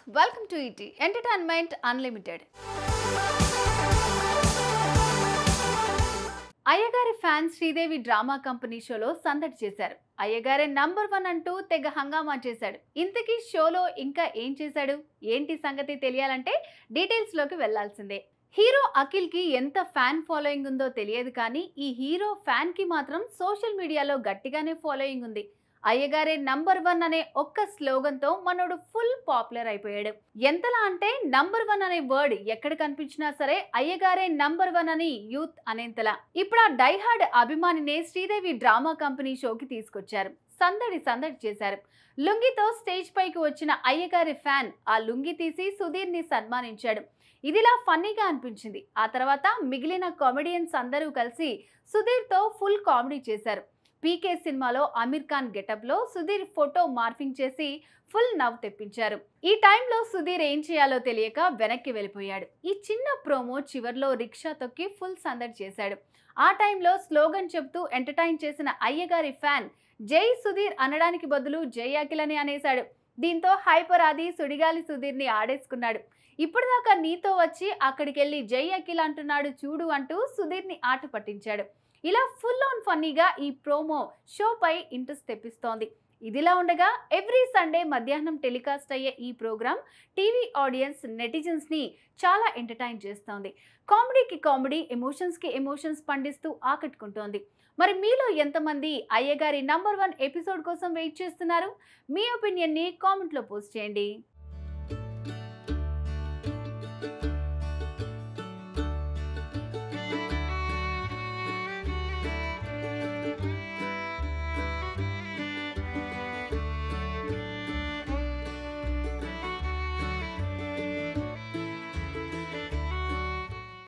welcome to ET entertainment unlimited అయ్యగారి fans Sridevi drama company షోలో సందడి చేశారు అయ్యగారే నంబర్ వన్ అంటూ తెగ హంగామా చేశాడు ఇంతకీ షోలో ఇంకా ఏం చేశాడు ఏంటి సంగతి తెలియాలంటే డీటెయిల్స్ లోకి వెళ్లాల్సిందే హీరో అఖిల్ కి ఎంత ఫ్యాన్ ఫాలోయింగ్ ఉందో తెలియదు కానీ ఈ హీరో ఫ్యాన్ కి మాత్రం సోషల్ మీడియాలో గట్టిగానే ఫాలోయింగ్ ఉంది అయ్యగారే నంబర్ వన్ అనే ఒక్క స్లోగన్ తో మనోడు ఫుల్ పాపులర్ అయిపోయాడు ఎంతలా అంటే నంబర్ వన్ అనే వర్డ్ ఎక్కడ కనిపించినా సరే అయ్యగారే నంబర్ వన్ అని యూత్ అనేంతలా ఇప్పుడు ఆ డైహార్డ్ అభిమానినే శ్రీదేవి డ్రామా కంపెనీ షోకి తీసుకొచ్చారు సందడి సందడి చేశారు లుంగితో స్టేజ్ పైకి వచ్చిన అయ్యగారి ఫ్యాన్ ఆ లుంగి తీసి సుధీర్ ని సన్మానించాడు ఇదిలా ఫన్నీగా అనిపించింది ఆ తర్వాత మిగిలిన కామెడియన్స్ అందరూ కలిసి సుధీర్తో ఫుల్ కామెడీ చేశారు పీకే సినిమాలో అమీర్ ఖాన్ గెటప్లో సుధీర్ ఫోటో మార్ఫింగ్ చేసి ఫుల్ నవ్వు తెప్పించారు ఈ టైంలో సుధీర్ ఏం చేయాలో తెలియక వెనక్కి వెళ్ళిపోయాడు ఈ చిన్న ప్రోమో చివర్లో రిక్షా తొక్కి ఫుల్ సందడి చేశాడు ఆ టైంలో స్లోగన్ చెప్తూ ఎంటర్టైన్ చేసిన అయ్యగారి ఫ్యాన్ జై సుధీర్ అనడానికి బదులు జై అఖిల్ అని అనేశాడు దీంతో హైపర్ ఆది సుడిగాలి సుధీర్ని ఆడేసుకున్నాడు ఇప్పటిదాకా నీతో వచ్చి అక్కడికి వెళ్ళి జై అఖిల్ అంటున్నాడు చూడు అంటూ సుధీర్ని ఆట పట్టించాడు ఇలా ఫుల్ ఆన్ ఫన్నీగా ఈ ప్రోమో షోపై ఇంట్రెస్ట్ తెప్పిస్తోంది ఇదిలా ఉండగా ఎవ్రీ సండే మధ్యాహ్నం టెలికాస్ట్ అయ్యే ఈ ప్రోగ్రామ్ టీవీ ఆడియన్స్ నెటిజన్స్ని చాలా ఎంటర్టైన్ చేస్తోంది కామెడీకి కామెడీ ఎమోషన్స్కి ఎమోషన్స్ పండిస్తూ ఆకట్టుకుంటోంది మరి మీలో ఎంతమంది అయ్యగారి నంబర్ వన్ ఎపిసోడ్ కోసం వెయిట్ చేస్తున్నారు మీ ఒపీనియన్ని కామెంట్లో పోస్ట్ చేయండి